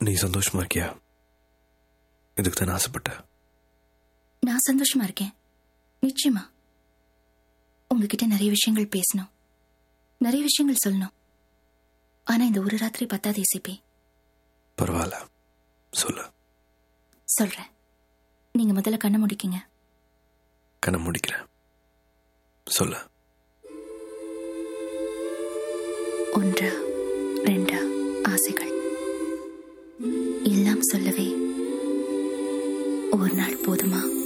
நீ சந்தோஷமா இருக்கியா இதுக்கு தான் ஆசைப்பட்ட நான் சந்தோஷமா இருக்கேன் நிச்சயமா உங்ககிட்ட நிறைய விஷயங்கள் பேசணும் நிறைய விஷயங்கள் சொல்லணும் ஆனா இந்த ஒரு ராத்திரி பத்தாது ஏசிபி பரவாயில்ல சொல்லு சொல்றேன் நீங்க முதல்ல கண்ணை முடிக்கீங்க கண்ணை முடிக்கிறேன் சொல்லு ஒன்று ரெண்டு ஆசைகள் எல்லாம் சொல்லவே ஒரு நாள் போதுமா